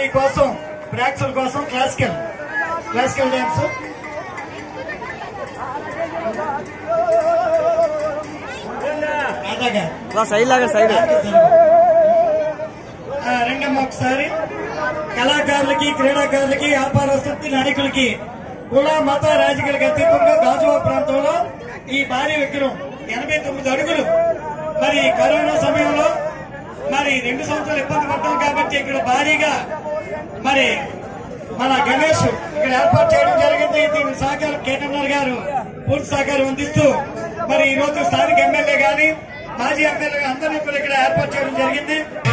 మీకోసం ప్రేక్షకుల కోసం క్లాసికల్ క్లాసికల్ డాన్స్ రాధాగా సైడ్ లాగా సైడ్ ఆ, రెండమ్మ ఒకసారి కళాకారులకి క్రీడాకారులకి వ్యాపారస్తులకి నాయకులకి కుల మత రాజకీయాలకు అతీతంగా గాజువా ప్రాంతంలో ఈ భారీ విగ్రహం ఎనభై తొమ్మిది అడుగులు మరి కరోనా సమయంలో మరి రెండు సంవత్సరాలు ఇబ్బంది పడ్డాం కాబట్టి ఇక్కడ భారీగా మరి మన గణేష్ ఇక్కడ ఏర్పాటు చేయడం జరిగింది దీని సహకారం కేటీఆర్ గారు పూర్తి సహకారం అందిస్తూ మరి ఈ రోజు స్థానిక ఎమ్మెల్యే గాని మాజీ ఎమ్మెల్యే అందరినీ కూడా ఇక్కడ ఏర్పాటు చేయడం జరిగింది